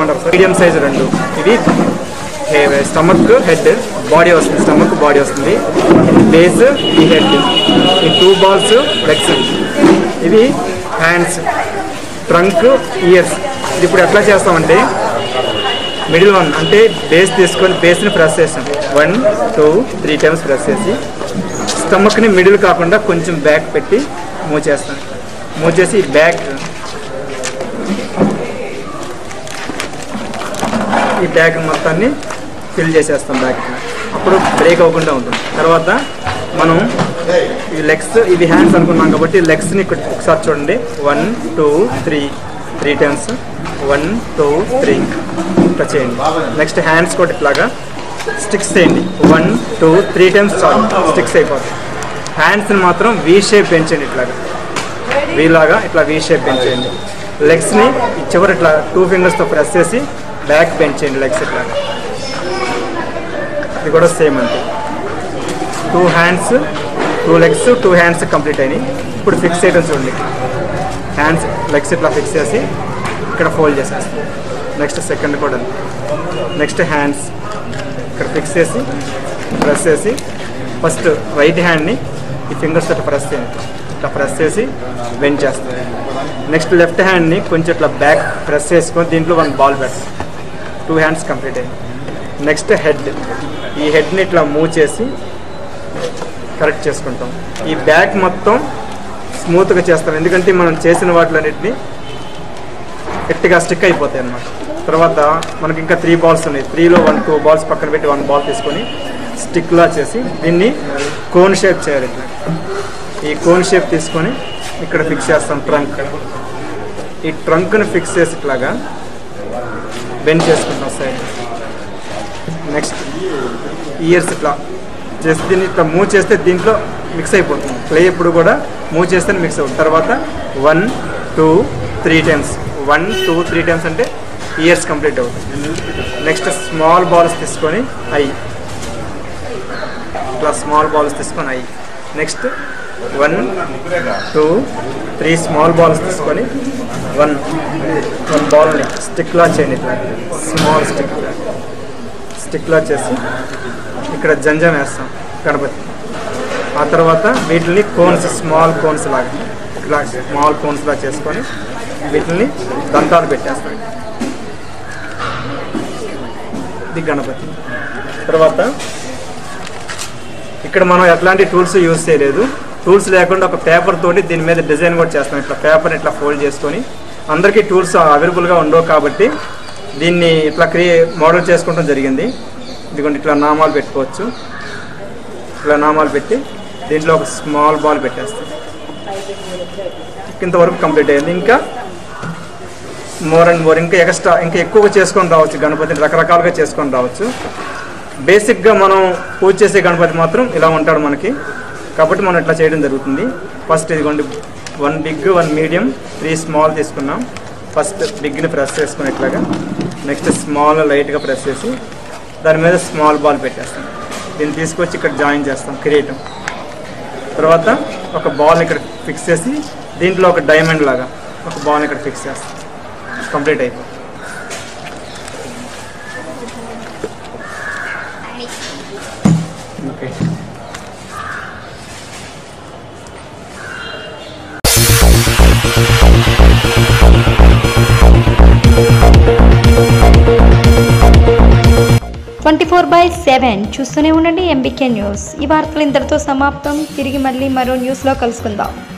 చెప్పమంటారు sir medium size రెండు ఇవి స్టమక్ హెడ్ బాడీ వస్తుంది స్టమక్ బాడీ వస్తుంది బేస్ ఈ హెడ్ ఈ టూ బాల్స్ లెగ్స్ ఇవి హ్యాండ్స్ ట్రంక్ ఇయర్స్ ఇది ఇప్పుడు ఎట్లా చేస్తామంటే మిడిల్ వన్ అంటే బేస్ తీసుకొని బేస్ని ప్రెస్ చేస్తాం one two three times press చేసి స్టమక్ని మిడిల్ కాకుండా కొంచెం బ్యాక్ పెట్టి మూవ్ చేస్తాం మూవ్ చేసి బ్యాక్ ఈ బ్యాగ్ మొత్తాన్ని ఫిల్ చేసేస్తాం బ్యాగ్ అప్పుడు బ్రేక్ అవ్వకుండా ఉంటుంది తర్వాత మనం ఈ లెగ్స్ ఇవి హ్యాండ్స్ అనుకున్నాం కాబట్టి లెగ్స్ని ఇక్కడ ఒకసారి చూడండి one two three three times one two three ఇట్లా చేయండి నెక్స్ట్ హ్యాండ్స్ కూడా ఇట్లాగా స్టిక్స్ చేయండి వన్ టూ త్రీ టైమ్స్ చాలు స్టిక్స్ అయిపోతాయి హ్యాండ్స్ని మాత్రం వీ షేప్ పెంచండి ఇట్లాగా వీలాగా ఇట్లా వీ షేప్ పెంచేయండి లెగ్స్ని ఈ చివరి ఇట్లా టూ ఫింగర్స్తో ప్రెస్ చేసి బ్యాక్ బెంచ్ చేయండి లెగ్స్ ఇట్లా ఇది కూడా సేమ్ అంతే two hands two legs two hands complete అయినాయి ఇప్పుడు ఫిక్స్ చేయడం చూడండి హ్యాండ్స్ లెగ్స్ ఇట్లా ఫిక్స్ చేసి ఇక్కడ ఫోల్డ్ చేసేస్తాం నెక్స్ట్ సెకండ్ కూడా నెక్స్ట్ హ్యాండ్స్ ఇక్కడ ఫిక్స్ చేసి ప్రెస్ చేసి ఫస్ట్ రైట్ హ్యాండ్ని ఈ ఫింగర్స్ ఇట్లా ప్రెస్ చేయండి ఇట్లా ప్రెస్ చేసి బెండ్ చేస్తాం నెక్స్ట్ లెఫ్ట్ హ్యాండ్ని కొంచెం ఇట్లా బ్యాక్ ప్రెస్ చేసుకొని దీంట్లో వన్ బాల్ పెడతాం టూ హ్యాండ్స్ కంప్లీట్ అయ్యాయి నెక్స్ట్ హెడ్ ఈ హెడ్ని ఇట్లా మూవ్ చేసి కరెక్ట్ చేసుకుంటాం ఈ బ్యాక్ మొత్తం స్మూత్గా చేస్తాం ఎందుకంటే మనం చేసిన వాటిలన్నిటిని గట్టిగా స్టిక్ అయిపోతాయి అన్నమాట తర్వాత మనకి ఇంకా త్రీ బాల్స్ ఉన్నాయి త్రీలో వన్ టూ బాల్స్ పక్కన పెట్టి వన్ బాల్ తీసుకొని స్టిక్లా చేసి దీన్ని కోన్ షేప్ చేయాలి ఇట్లా ఈ కోన్ షేప్ తీసుకొని ఇక్కడ ఫిక్స్ చేస్తాం ట్రంక్ ఈ ట్రంక్ని ఫిక్స్ చేసి ఇట్లాగా బెండ్ చేసుకుంటాం సైడ్ నెక్స్ట్ ఇయర్స్ ఇట్లా చేసి దీన్ని ఇట్లా మూవ్ చేస్తే దీంట్లో మిక్స్ అయిపోతుంది క్లే ఎప్పుడు కూడా మూవ్ చేస్తే మిక్స్ అవుతుంది తర్వాత one two three times one two three times అంటే ఇయర్స్ కంప్లీట్ అవుతుంది నెక్స్ట్ స్మాల్ బాల్స్ తీసుకొని ఐ ఇట్లా స్మాల్ బాల్స్ తీసుకొని eye next one two three small balls తీసుకొని వన్ వన్ బాల్ని స్టిక్లా చేయండి ఇట్లా స్మాల్ స్టిక్ స్టిక్లా చేసి ఇక్కడ జంజం వేస్తాం గణపతి ఆ తర్వాత వీటిని కోన్స్ స్మాల్ కోన్స్ లాగా ఇట్లా స్మాల్ కోన్స్ లాగా చేసుకొని వీటిని దంతాలు పెట్టేస్తాం ఇది గణపతి తర్వాత ఇక్కడ మనం ఎట్లాంటి టూల్స్ యూజ్ చేయలేదు టూల్స్ లేకుండా ఒక పేపర్ తోటి దీని మీద డిజైన్ కూడా చేస్తాం ఇట్లా పేపర్ ఇట్లా ఫోల్డ్ చేసుకొని అందరికీ టూల్స్ అవైలబుల్గా ఉండవు కాబట్టి దీన్ని ఇట్లా క్రియే మోడల్ చేసుకోవడం జరిగింది ఇదిగోండి ఇట్లా నామాలు పెట్టుకోవచ్చు ఇట్లా నామాలు పెట్టి దీంట్లో ఒక స్మాల్ బాల్ పెట్టేస్తాం ఇంతవరకు కంప్లీట్ అయ్యింది ఇంకా మోర్ అండ్ మోర్ ఇంకా ఎక్స్ట్రా ఇంకా ఎక్కువగా చేసుకొని రావచ్చు గణపతిని రకరకాలుగా చేసుకొని రావచ్చు బేసిక్గా మనం పూజ చేసే గణపతి మాత్రం ఇలా ఉంటాడు మనకి కాబట్టి మనం ఇట్లా చేయడం జరుగుతుంది ఫస్ట్ ఇదిగోండి one big one medium three small తీసుకున్నాం ఫస్ట్ బిగ్ని ప్రెస్ చేసుకుని ఇట్లాగా నెక్స్ట్ స్మాల్ లైట్గా ప్రెస్ చేసి దాని మీద స్మాల్ బాల్ పెట్టేస్తాం దీన్ని తీసుకొచ్చి ఇక్కడ జాయిన్ చేస్తాం క్రియేటివ్ తర్వాత ఒక బాల్ ఇక్కడ ఫిక్స్ చేసి దీంట్లో ఒక డైమండ్ లాగా ఒక బాల్ ఇక్కడ ఫిక్స్ చేస్తాం కంప్లీట్ అయిపోయింది okay twenty four by seven చూస్తూనే ఉండండి ఎంబీకే న్యూస్ ఈ వార్తలు ఇంతటితో సమాప్తం తిరిగి మళ్ళీ మరో న్యూస్లో కలుసుకుందాం